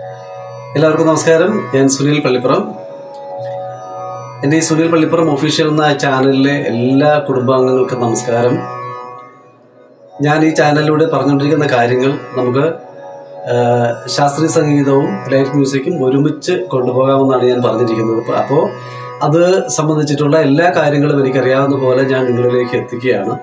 എല്ലാവർക്കും നമസ്കാരം ഞാൻ സുനിൽ പള്ളിപ്പുറം എൻ്റെ ഈ സുനിൽ പള്ളിപ്പുറം ഒഫീഷ്യൽ എന്ന ചാനലിലെ എല്ലാ കുടുംബാംഗങ്ങൾക്കും നമസ്കാരം ഞാൻ ഈ ചാനലിലൂടെ പറഞ്ഞുകൊണ്ടിരിക്കുന്ന കാര്യങ്ങൾ നമുക്ക് ആ, ശാസ്ത്രീയ സംഗീതവും ലൈറ്റ് മ്യൂസിക്കും ഒരുമിച്ച് കൊണ്ടുപോകാമെന്നാണ് ഞാൻ പറഞ്ഞിരിക്കുന്നത് അപ്പോൾ- അപ്പോൾ അത് സംബന്ധിച്ചിട്ടുള്ള എല്ലാ കാര്യങ്ങളും എനിക്കറിയാവുന്ന പോലെ ഞാൻ നിങ്ങളിലേക്ക് എത്തിക്കുകയാണ്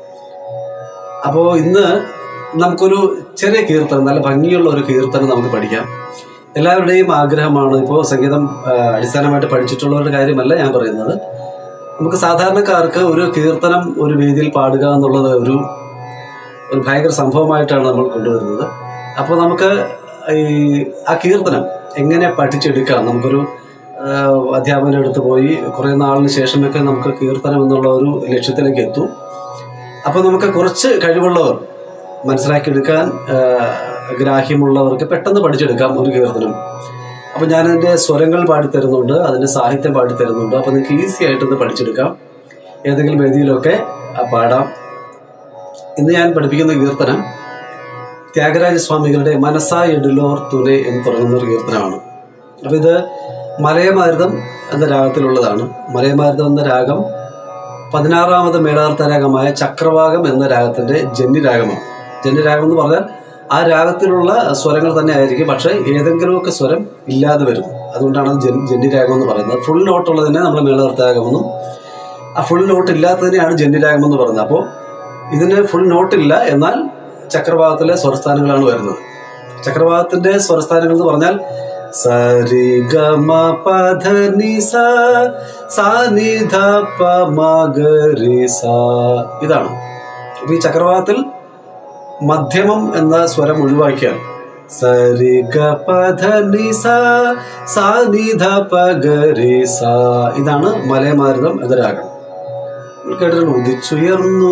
അപ്പോൾ ഇന്ന് നമുക്കൊരു ചെറിയ കീർത്തനം നല്ല ഭംഗിയുള്ള ഒരു കീർത്തനം നമുക്ക് പഠിക്കാം എല്ലാവരുടെയും ആഗ്രഹമാണ് ഇപ്പോൾ സംഗീതം ആ, അടിസ്ഥാനമായിട്ട് പഠിച്ചിട്ടുള്ളവരുടെ കാര്യമല്ല ഞാൻ പറയുന്നത് നമുക്ക് സാധാരണക്കാർക്ക് ഒരു കീർത്തനം ഒരു വേദിയിൽ പാടുക എന്നുള്ളത് ഒരു ഒരു ഭയങ്കര സംഭവമായിട്ടാണ് നമ്മൾ കൊണ്ടുവരുന്നത് അപ്പോൾ നമുക്ക് ഈ ആ കീർത്തനം എങ്ങനെ പഠിച്ചെടുക്കാം നമുക്കൊരു ആ, അധ്യാപകൻ്റെ അടുത്ത് പോയി കുറേ നാളിന് ശേഷമൊക്കെ നമുക്ക് കീർത്തനം എന്നുള്ള ഒരു ലക്ഷ്യത്തിലേക്ക് എത്തും അപ്പോൾ നമുക്ക് കുറച്ച് കഴിവുള്ളവർ മനസ്സിലാക്കിയെടുക്കാൻ ആ, ഗ്രാഹ്യമുള്ളവർക്ക് പെട്ടെന്ന് പഠിച്ചെടുക്കാം ഒരു കീർത്തനം അപ്പോൾ ഞാനതിൻ്റെ സ്വരങ്ങൾ പാടിത്തരുന്നുണ്ട് അതിൻ്റെ സാഹിത്യം പാടിത്തരുന്നുണ്ട് അപ്പോൾ നിങ്ങൾക്ക് ഈസി ആയിട്ടൊന്ന് പഠിച്ചെടുക്കാം ഏതെങ്കിലും വേദിയിലൊക്കെ ആ, പാടാം ഇന്ന് ഞാൻ പഠിപ്പിക്കുന്ന കീർത്തനം ത്യാഗരാജ സ്വാമികളുടെ മനസ്സാ എഡിലോർ തുനെ എന്ന് തുടങ്ങുന്ന ഒരു കീർത്തനമാണ് അപ്പോൾ ഇത് മലയമാരുതം എന്ന രാഗത്തിലുള്ളതാണ് മലയമാരുതം എന്ന രാഗം പതിനാറാമത് മേളാർത്ത രാഗമായ ചക്രവാകം എന്ന രാഗത്തിന്റെ ജന്യരാഗമാണ് ജന്യരാഗം എന്ന് പറഞ്ഞാൽ ആ രാഗത്തിലുള്ള സ്വരങ്ങൾ തന്നെ ആയിരിക്കും പക്ഷേ ഏതെങ്കിലുമൊക്കെ സ്വരം ഇല്ലാതെ വരും അതുകൊണ്ടാണ് അത് ജൻ ജന്യരാഗം എന്ന് പറയുന്നത് ഫുൾ നോട്ടുള്ളതിനെ നമ്മൾ മേളാർത്ത രാഗമെന്നും ആ ഫുൾ നോട്ട് ഇല്ലാത്തതിനെയാണ് ജന്യരാഗം എന്ന് പറയുന്നത് അപ്പോൾ ഇതിന് ഫുൾ നോട്ടില്ല എന്നാൽ ചക്രവാകത്തിലെ സ്വരസ്ഥാനങ്ങളാണ് വരുന്നത് ചക്രവാകത്തിന്റെ സ്വരസ്ഥാനങ്ങൾ എന്ന് പറഞ്ഞാൽ സരി ഗമ പധ നി സ സാ നി ധ പ മ ഗ രി സ ഇതാണ് അപ്പൊ ഈ ചക്രവാകത്തിൽ മധ്യമം എന്ന സ്വരം ഒഴിവാക്കിയാൽ സരി ഗ പധ നി സ സാ നി ധ പ ഗ രി സ ഇതാണ് മലയമാരുതം എന്ന രാഗം നിങ്ങൾ കേട്ടിട്ടുണ്ട് ഉദിച്ചുയർന്നു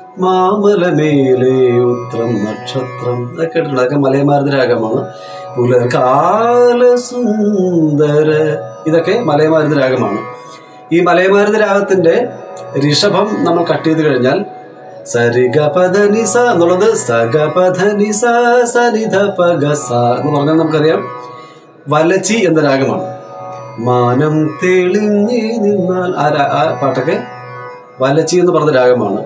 മാമലമേലെ ഉത്രം നക്ഷത്രം ഇതൊക്കെ കേട്ടിട്ടുണ്ട് അതൊക്കെ മലയമാരുത രാഗമാണ് പുലർകാല സുന്ദര ഇതൊക്കെ മലയമാരുത രാഗമാണ് ഈ മലയമാരുത രാഗത്തിന്റെ ഋഷഭം നമ്മൾ കട്ട് ചെയ്ത് കഴിഞ്ഞാൽ സരിഗപധനിസ എന്നുള്ളത് സഗപധനിസ സനിധ പഗസ എന്ന് പറഞ്ഞാൽ നമുക്കറിയാം വലച്ചി എന്ന രാഗമാണ് മാനം തെളിഞ്ഞി നിന്നാൽ ആ രാ- ആ പാട്ടൊക്കെ വലച്ചി എന്ന് പറഞ്ഞ രാഗമാണ്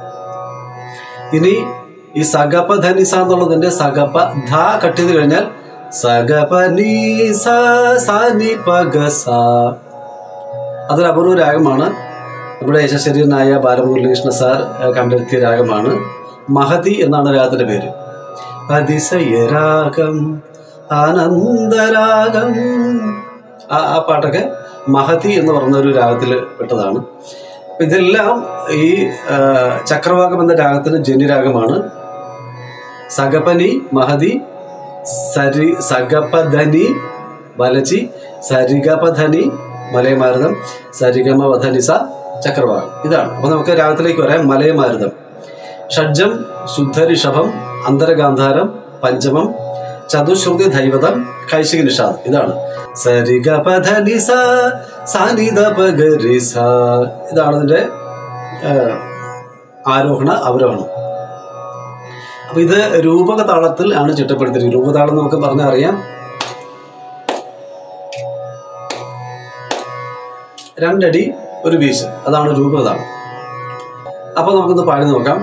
ഇനി ഈ സഗപ ധനിസ എന്നുള്ളതിന്റെ സഗപ ധ കട്ട് ചെയ്ത് കഴിഞ്ഞാൽ സഗപ നീ സ സ നി പ ഗ സ അതൊരു അപൂർവ രാഗമാണ് നമ്മുടെ യശശരീരനായ ബാലമുരളീകൃഷ്ണ സാർ ഏഹ്, കണ്ടെത്തിയ രാഗമാണ് മഹതി എന്നാണ് രാഗത്തിന്റെ പേര് അതിശയ രാഗം ആനന്ദരാഗം ആ ആ പാട്ടൊക്കെ മഹതി എന്ന് പറഞ്ഞ ഒരു രാഗത്തിൽ പെട്ടതാണ് അപ്പൊ ഇതെല്ലാം ഈ ആ, ചക്രവാകം എന്ന രാഗത്തിന് ജന്യരാഗമാണ് സഗപനി മഹതി സരി സഗപധനി വലച്ചി സരിഗപധനി മലയമാരുതം സരിഗമവധനിസ ചക്രവാകം ഇതാണ് അപ്പൊ നമുക്ക് രാഗത്തിലേക്ക് വരാം മലയമാരുതം ഷഡ്ജം ശുദ്ധരിഷഭം അന്തരഗാന്ധാരം പഞ്ചമം ചതുശ്രുതി ദൈവതം കൈശിക നിഷാദം ഇതാണ് സരിഗപധനിസ സാനിധപഗരിസ ഇതാണ് ഇതിന്റെ ആ, ആരോഹണ അവരോഹണം അപ്പൊ ഇത് രൂപക താളത്തിൽ ആണ് ചിട്ടപ്പെടുത്തിയിരിക്കുന്നത് രൂപതാളം നമുക്ക് പറഞ്ഞാൽ അറിയാം രണ്ടടി ഒരു വീശ് അതാണ് രൂപതാളം അപ്പൊ നമുക്കൊന്ന് പാടി നോക്കാം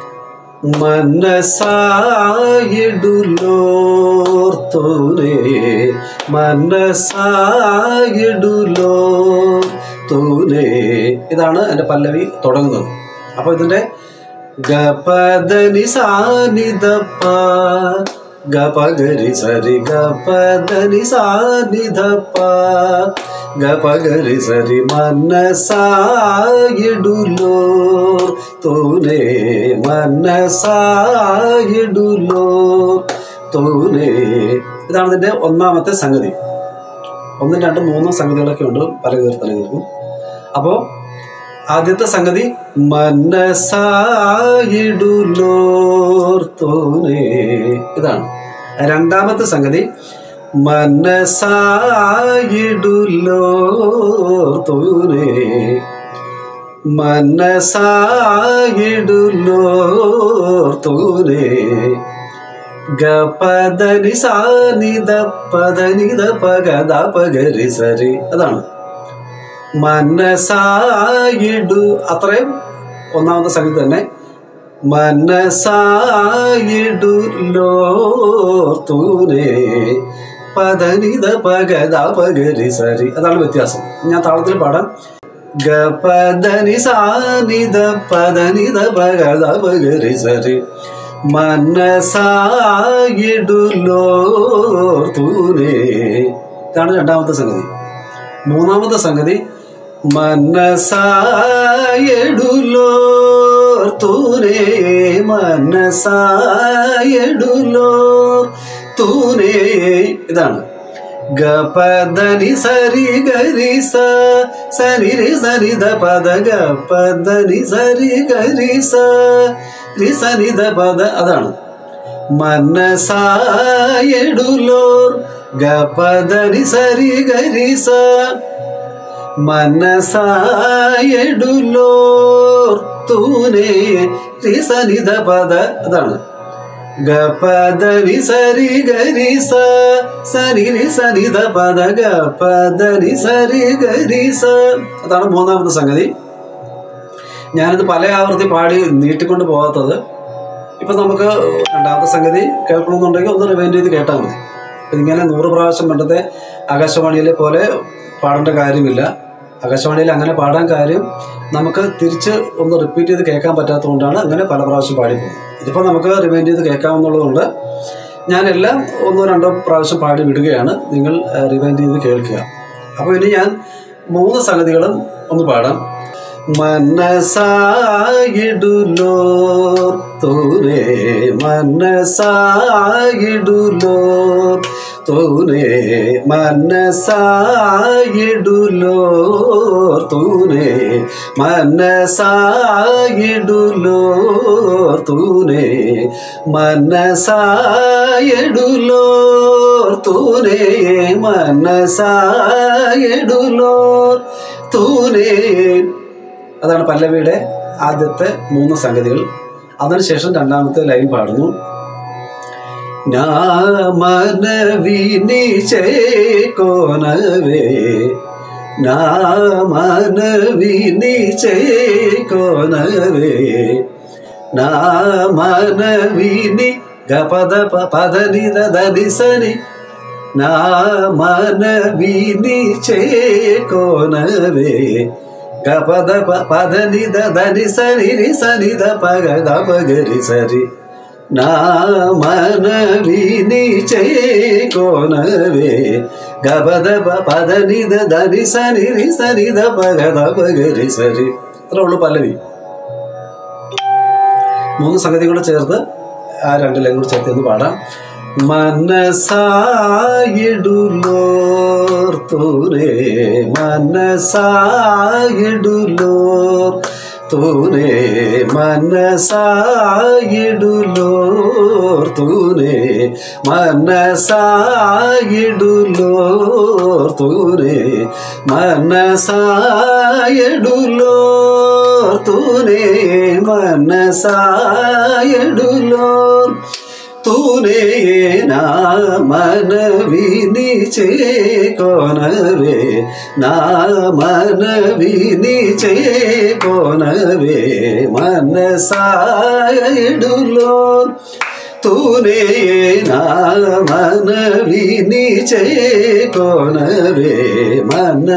മനസായിടുലോർത്തോരേ മനസായിടുലോർത്തോരേ ഇതാണ് എൻ്റെ പല്ലവി തുടങ്ങുന്നത് അപ്പൊ ഇതിന്റെ ഗപദനി സാനിധപ്പ ഗപഗരി സരി ഗപദനി സാനിധപ്പ ഗപഗരി സരി മനസായിടുലോർ തോനെ മനസായിടുലോർ തോനെ ഇതാണ് ഇതിന്റെ ഒന്നാമത്തെ സംഗതി ഒന്നും രണ്ടും മൂന്നും സംഗതികളൊക്കെ ഉണ്ട് പല കീർത്തനങ്ങൾക്കും അപ്പോ ആദ്യത്തെ സംഗതി മനസായിടുലോർ തോനെ ഇതാണ് രണ്ടാമത്തെ സംഗതി മനസായിടുലോർ തോനെ മനസായിടുലോർ തോനെ ഗപദനി സാനിത പദനിത പഗദ പഗരി സരി അതാണ് മനസായിടു അത്രയും ഒന്നാമത്തെ സംഗീതം തന്നെ മനസായിടുലോർത്തൂനേ പദനിത പഗദ പഗരി സരി അതാണ് വ്യത്യാസം ഞാൻ താളത്തിൽ പാടാം ഗപദനി സാനിത പദനിത പഗദ പഗരി സരി മനസായിടുലോർത്തൂനേ ഇതാണ് രണ്ടാമത്തെ സംഗതി മൂന്നാമത്തെ സംഗതി മനസായടുലോർത്തൂനേ മനസായടുലോർ തൂനേ ഇതാണ് ഗപദനി സരി ഗരി സ സരി രി സരി ദ പദ ഗപദനി സരി ഗരി സ രി സരി ദ പദ അതാണ് മനസായടുലോർ ഗപദനി സരി ഗരി സ മനസായടുലോർ തൂനേ രി സനി ദ പദ അതാണ് ഗപദനി സരി ഗരി സ സരി രി സനി ദ പദ ഗപദനി സരി ഗരി സ അതാണ് മൂന്നാമത്തെ സംഗതി ഞാനിത് പല ആവർത്തി പാടി നീട്ടിക്കൊണ്ട് പോകാത്തത് ഇപ്പൊ നമുക്ക് രണ്ടാമത്തെ സംഗതി കേൾക്കണമെന്നുണ്ടെങ്കിൽ ഒന്ന് റിവൈൻഡ് ചെയ്ത് കേട്ടാൽ മതി ഇതിങ്ങനെ നൂറ് പ്രാവശ്യം പണ്ടത്തെ ആകാശവാണിയിലെ പോലെ പാടേണ്ട കാര്യമില്ല ആകാശവാണിയിൽ അങ്ങനെ പാടാൻ കാര്യം നമുക്ക് തിരിച്ച് ഒന്ന് റിപ്പീറ്റ് ചെയ്ത് കേൾക്കാൻ പറ്റാത്തതുകൊണ്ടാണ് അങ്ങനെ പല പ്രാവശ്യം പാടി പോകുന്നത് ഇതിപ്പോൾ നമുക്ക് റിമൈൻഡ് ചെയ്ത് കേൾക്കാമെന്നുള്ളതുകൊണ്ട് ഞാനെല്ലാം ഒന്നോ രണ്ടോ പ്രാവശ്യം പാടി വിടുകയാണ് നിങ്ങൾ റിവൈൻഡ് ചെയ്ത് കേൾക്കുക അപ്പോൾ ഇനി ഞാൻ മൂന്ന് സംഗതികളും ഒന്ന് പാടാം മനസായിടുലോർ തൂനേ മനസായിടുലോർ തൂനേ മനസായിടുലോർ തൂനേ മനസായിടുലോർ തൂനേ മനസായിടുലോർ തൂനേ മനസായിടുലോർ തൂനേ അതാണ് പല്ലവിയുടെ ആദ്യത്തെ മൂന്ന് സംഗതികൾ അതിനുശേഷം രണ്ടാമത്തെ ലൈൻ പാടുന്നു നാമനവിനിചേക്കോനവേ നാമനവിനിചേക്കോനവേ നാമനവിനി ഗപദ പദനി ദനി സനി നാമനവിനി ചേക്കോനവേ ഗപദ പദനി ധനി സനി രി സനി ധ പഗ ധ പഗരി സരി നാമനവിനി ചേക്കോനവേ ഗപദ പദനി ധനി സനി രി സനി ധ പഗ ധ പഗരി സരി അത്രേ ഉള്ളൂ പല്ലവി മൂന്ന് സംഗതി കൂടെ ചേർത്ത് ആ രണ്ട് ലൈൻ കൂടെ ചേർത്ത് ഒന്ന് പാടാം മനസായിടുലോർ തൂരേ മനസായിടുലോർ തൂനേ മനസായിടുലോർ തൂനേ മനസായിടുലോർ തൂനേ മനസായിടുലോർ തൂനേ മനസായിടുലോർ തൂനേ നാമനവിനി ചേക്കോനവേ നാമനവിനി ചേക്കോനവേ മനസായിടുലോർ തൂനേ നാമനവിനി ചേക്കോനവേ മന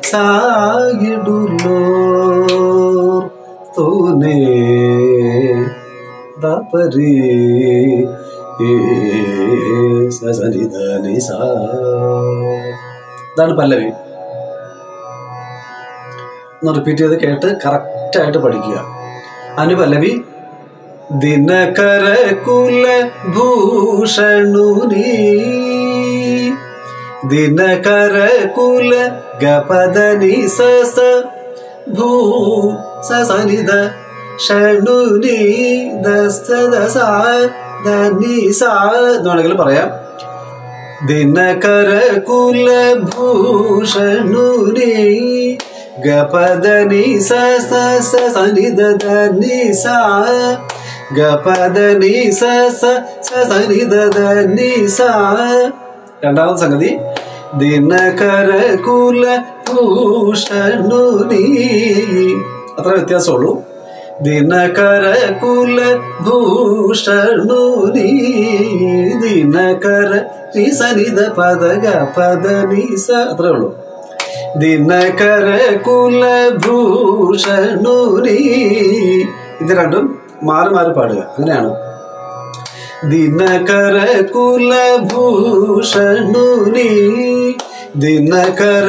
സായിടുലോർ തൂനേ ദപരി ഇതാണ് പല്ലവി ഒന്ന് റിപ്പീറ്റ് ചെയ്ത് കേട്ട് കറക്റ്റായിട്ട് പഠിക്കുക അനുപല്ലവി ദിനകര കുല ഭൂഷണുനി ദിനകര കുല ഗപദനി സസ ഭൂ സസനിത ഷണുനി ദസ്ത ദസ ധനി സാ എന്ന് വേണമെങ്കിൽ പറയാം ദിനകര കുലഭൂഷണുനി ഗപദനി സ സ സ സനി ധനി സാ ഗ പദ നി സ സ സ സ നി ദ ദ നി സ രണ്ടാമത്തെ സംഗതി ദിനകര കുല ഭൂഷണു നീ അത്ര വ്യത്യാസമുള്ളൂ ദിനകര കുല ഭൂഷണു നീ ദിനകര നി സ നി ദ പദ ഗ പദ നി സ അത്രേ ഉള്ളൂ ദിനകര കുലഭൂഷണു നീ ഇത് രണ്ടും മാറി മാറി പാടുക അങ്ങനെയാണ് ദിനകര കുലഭൂഷണു നീ ദിനകര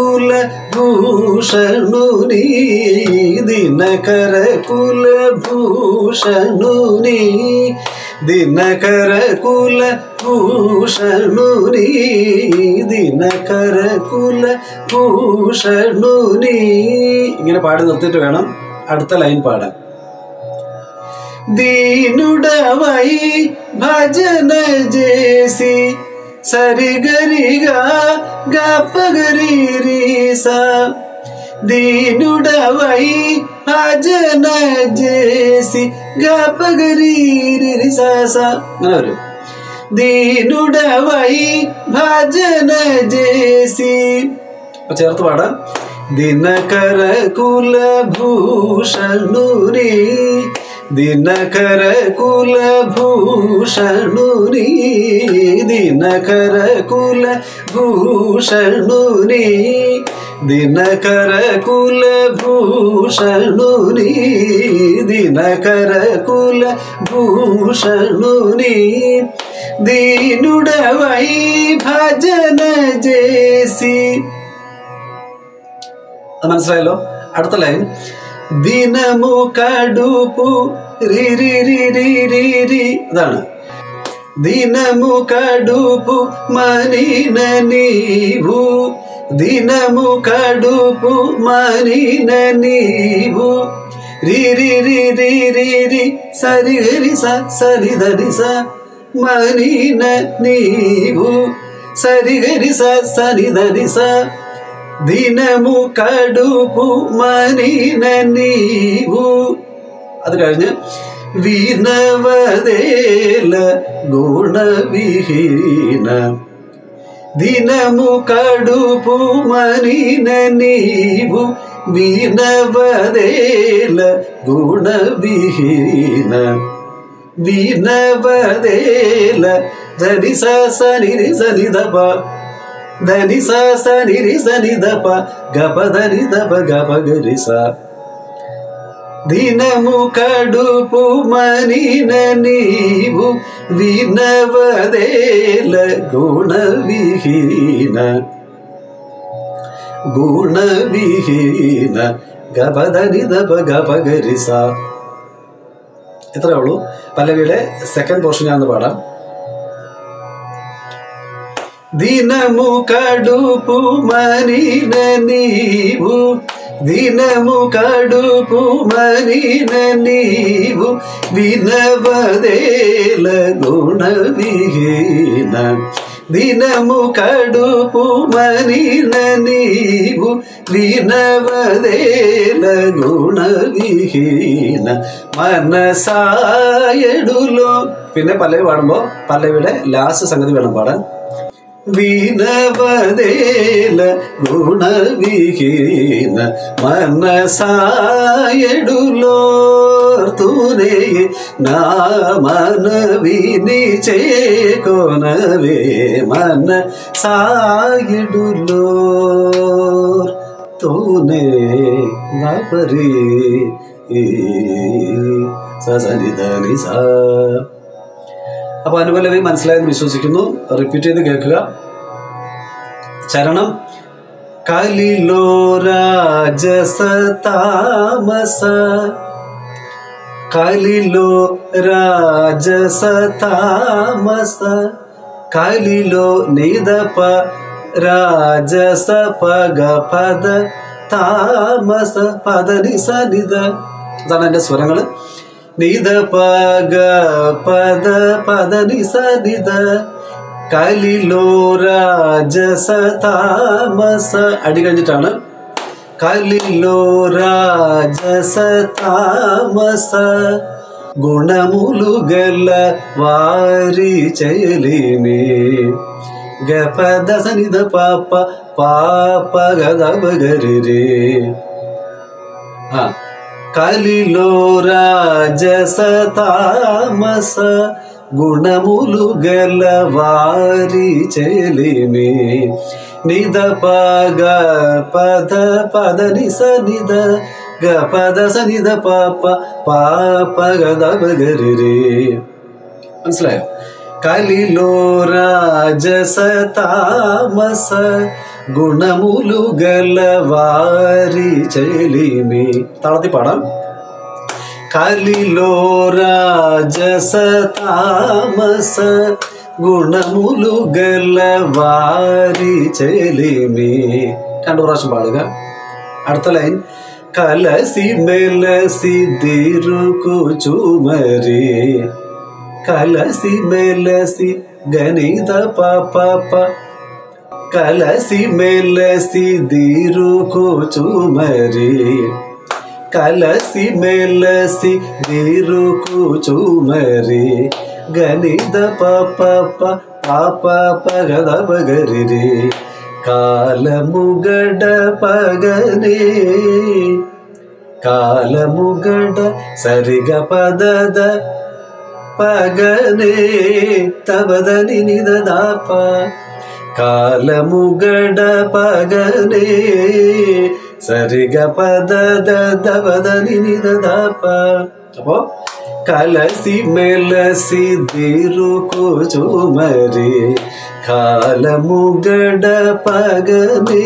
കുലഭൂഷണു നീ ദിനകര കുലഭൂഷണു നീ ദിനകര കുലഭൂഷണു നീ ദിനകര കുലഭൂഷണു നീ ഇങ്ങനെ പാടി നിർത്തിയിട്ട് വേണം അടുത്ത ലൈൻ പാടാൻ ദീനുടവൈ ഭജന ജേസി സരിഗരിഗ ഗപ്പഗരീരീസ ദീനുടവൈ ഭജന ജേസി ഗപ്പഗരീരിസ അങ്ങനെ വരും ദീനുടവൈ ഭജന ജേസി അപ്പൊ ചേർത്ത് പാടാം ദിനകര കുലഭൂഷണു നീ ദിനകര കുലഭൂഷണു നീ ദിനകര കുലഭൂഷണു നീ ദിനകര കുലഭൂഷണു നീ ദിനകര കുലഭൂഷണു നീ ദീനുടവൈ ഭജന ജേസി അത് മനസ്സിലായല്ലോ അടുത്ത ലൈൻ ദിനമു കടുപ്പു രി രി രി രി രി രി ഇതാണ് ദിനമു കടുപ്പു മനിന നീവു ദിനമു കടുപ്പു മനിന നീവു രി രി രി രി രി രി സരി ഹരി സ സരി ധരി സ മനിന നീവു സരി ഹരി സ സരി ധരി സ ദിനമു കടുപ്പു മനിന നീവു അത് കഴിഞ്ഞ് വിനവദേല ഗുണവിഹീന ദിനമു കടുപ്പു മനിന നീവു വിനവദേല ഗുണവിഹീന വിനവദേല ധനി സനി സനി ദപ ധനി സനി സനി ദപ ഗപ ധനി ദപ ഗപ ഗരി സ ദിനമു കടുപ്പു മനിന നീവു വിനവദേല ഗുണവിഹീന ഗുണവിഹീന ഗപധനി ദപ ഗപ ഗരി സ ഇത്രേ ഉള്ളൂ പല്ലവിയുടെ സെക്കൻഡ് പോർഷൻ ഞാൻ പാടാം ദിനമു കടുപ്പു മനിന നീവു ദിനമു കടുപ്പു മനിന നീവു വിനവദേല ഗുണവിഹീന ദിനമു കടുപ്പു മനിന നീവു വിനവദേല ഗുണവിഹീന മനസായടുലോ പിന്നെ പല്ലവി പാടുമ്പോ പല്ലവിയുടെ ലാസ്റ്റ് സംഗതി വേണം പാടാൻ വിനവദേല ഗുണവിഹീന മനസായടുലോർത്തൂനെ നാമനവിനി ചേക്കൊനവേ മന സായിടുലോർ തൂനെ നപരി സസനിധനി സാ അപ്പൊ അനുപല്ലവി മനസ്സിലായെന്ന് വിശ്വസിക്കുന്നു റിപ്പീറ്റ് ചെയ്ത് കേൾക്കുക ചരണം കലിലോ രാജസ താമസ കലിലോ രാജസ താമസ കലിലോ നിദപ രാജസ പഗ പദ താമസ പദ നിസ നിത ഇതാണ് എൻ്റെ സ്വരങ്ങള് നിധ പഗ പദ പദ നിസ നിധ കലിലോ രാജസ താമസ അടി കഴിഞ്ഞിട്ടാണ് കലിലോ രാജസ താമസ గుణములు గల వారి చేయలేమి గపద సనిద పాప పాప గదవగరి కలిలో రాజస తామస గుణములు గల వారి చెలిమి నిద పగ పద పద నిస నిద గ పద స నిద పాప పాప గద బగరి മനസ്സിലായോ కలిలో రాజస తామస ഗുണമുലു ഗല വാരി ചെലിമി താളത്തി പാടാം కలిలో రాజస తామస ഗുണമുലു ഗല വാരി ചെലിമി രണ്ടു പ്രാവശ്യം പാടുക അടുത്ത ലൈൻ കലസി മെലസി ദിരുക്കു ചുമരി കലസി മെലസി ഗണിത പാപ്പ కలసి మెలసి దీరుకు చుమరి కలసి మెలసి దీరుకు చుమరి గణిత పప పాప పగద పగరి కాలముగడ పగనే కాలముగడ సరిగ పదద పగనే తబదని నిదదాప కాలముగడ పగనే సరిగ పద దబదని నిదదాప അപ്പോ കലസി മെലസി ദിരുക്കു ചുമരി കാലമുഗട പകനേ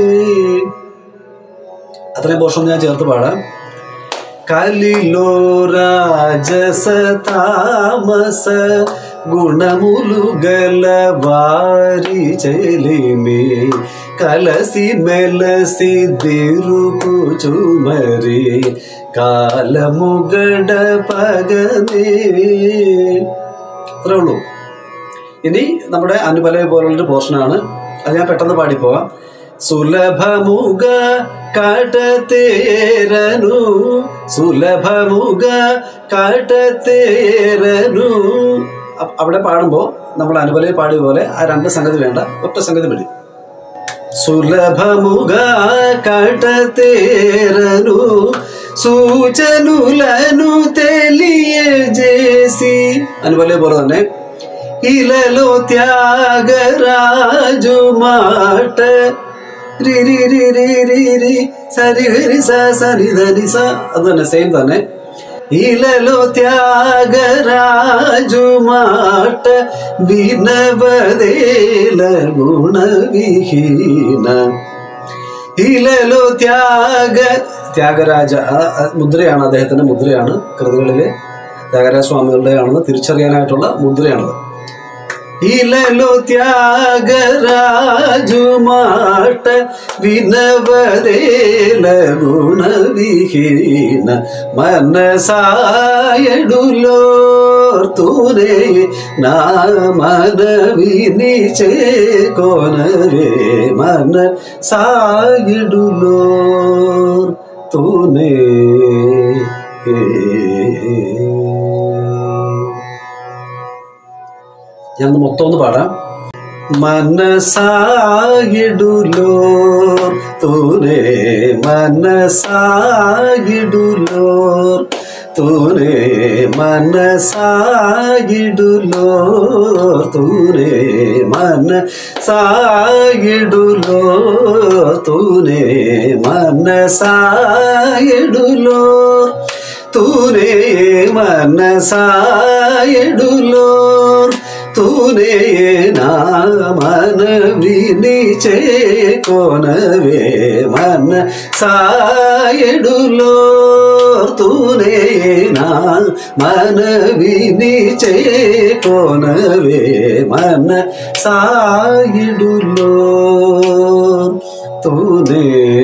അത്രയും പോർഷൻ ഞാൻ ചേർത്ത് പാടാം కలిలో రాజస తామస గుణములు గల వారి చెలిమి కలసి మెలసి దిరుకు చుమరి കാലമു ഗടപകനേ അത്രേ ഉള്ളൂ ഇനി നമ്മുടെ അനുപലവി പോലുള്ളൊരു പോർഷനാണ് അത് ഞാൻ പെട്ടെന്ന് പാടിപ്പോവാം സുലഭമുഗ കാട്ടത്തേരനു സുലഭമുഗ കാട്ടത്തേരനു അ- അവിടെ പാടുമ്പോൾ നമ്മൾ അനുപലവി പാടിയ പോലെ ആ രണ്ട് സംഗതി വേണ്ട ഒറ്റ സംഗതി മതി సులభముగ కటతేరను సూచనులను తెలియజేసి అని వల్లే പോലെ തന്നെ ഇലലോ ത്യാഗരാജു మాట രി രി രി രി രി രി സരി ഹരി സ സരി ധനി സ അത് തന്നെ സെയിം തന്നെ ഇലലോ ത്യാഗരാജു మాట വിനവദേല ഗുണവിഹീന ഇലലോ ത്യാഗ ത്യാഗരാജ ആ, ആ, മുദ്രയാണ് അദ്ദേഹത്തിന്റെ മുദ്രയാണ് കൃതികളിലെ ത്യാഗരാജ സ്വാമികളുടെയാണെന്ന് തിരിച്ചറിയാനായിട്ടുള്ള മുദ്രയാണത് ഇലലോ ത്യാഗരാജു మాట വിനവദേല ഗുണവിഹീന മനസായടുലോർത്തൂനെ నా మనవిని చేకొనవే మన సాగిడులో తూనే ഞാൻ ഒന്ന് മൊത്തം ഒന്ന് പാടാം മനസായിടുലോ തൂനെ മനസായിടുലോ തൂനെ മനസായിടുലോ തൂനെ മനസായിടുലോ തൂനെ മനസായിടുലോ തൂനെ മനസായിടുലോ తూనే నా మన విని చేకొనవే మన సాయడులో తూనే నా మన విని చేకొనవే మన సాయుడులో తూనే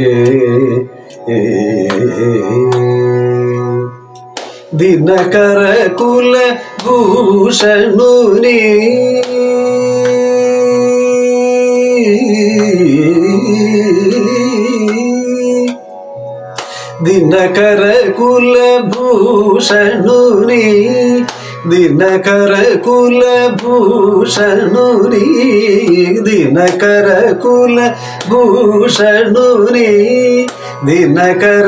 దినకర కుల భూషణుని ദിനകര കുലഭൂഷണുനി ദിനകര കുലഭൂഷണുനി ദിനകര കുലഭൂഷണുനി ദിനകര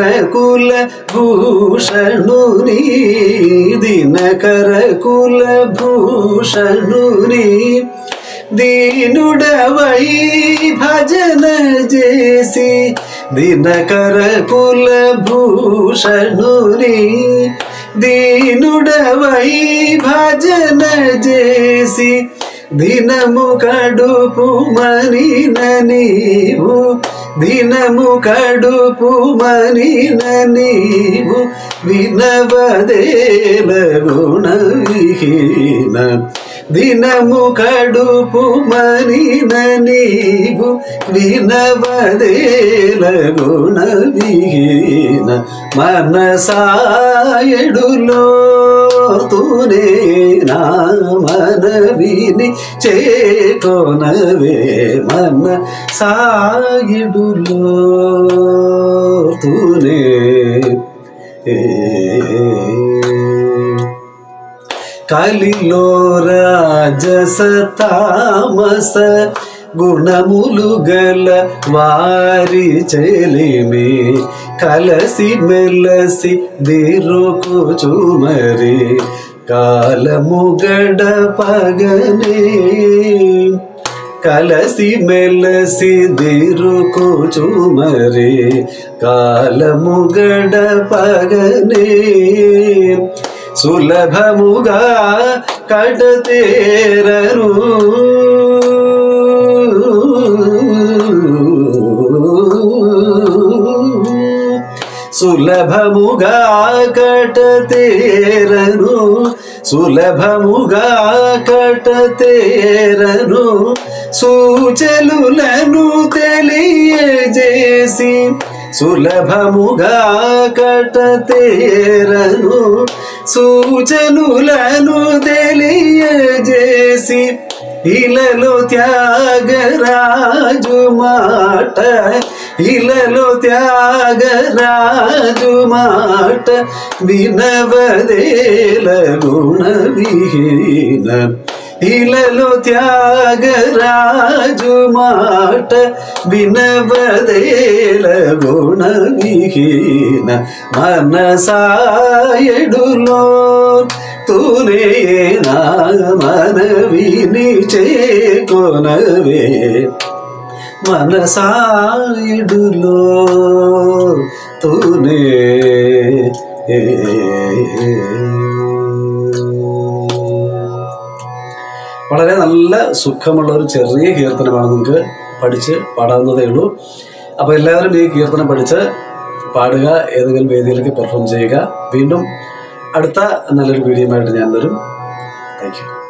കുലഭൂഷണുനി ദിനകര കുലഭൂഷണുനി దీనుడవై భజన చేసి దినకర కుల భూషణుని దీనుడవై భజన చేసి దినము కడుపు మనిన నీవు దినము కడుపు మనిన నీవు వినవదేల గుణవిహీన దినము కడుపు మనిన నీవు వినవదేల గుణవిహీన మనసాయడులో తూనే నా మనవిని చేకొనవే మన సాయుడులో తూనే కలిలో రాజస తామస గుణములు గల వారి చెలిమి కలసి మెలసి దిరుకుచు మరి కాలము గడపగనే కలసి మెలసి దిరుకుచు మరి కాలము గడపగనే సులభముగా కడతేరను సులభముగా కటతేరను సులభముగా కటతేరను సూచలులను తెలియజేసి సులభముగా కటతేరను సూచనులను తెలియజేసి ఇలలో త్యాగరాజు మాట ఇలలో త్యాగరాజు మాట వినవదేల గుణవిహీన ఇలలో త్యాగరాజు మాట వినవదేల గుణవిహీన మనసాయడులో తూనే నా మనవిని చేకొనవే మనసాయుడులో തൂനേ വളരെ നല്ല സുഖമുള്ള ഒരു ചെറിയ കീർത്തനമാണ് നിങ്ങൾക്ക് പഠിച്ച് പാടാവുന്നതേ ഉള്ളൂ അപ്പോൾ എല്ലാവരും ഈ കീർത്തനം പഠിച്ച് പാടുക ഏതെങ്കിലും വേദിയിലേക്ക് പെർഫോം ചെയ്യുക വീണ്ടും അടുത്ത നല്ലൊരു വീഡിയോ ആയിട്ട് ഞാൻ വരും താങ്ക് യു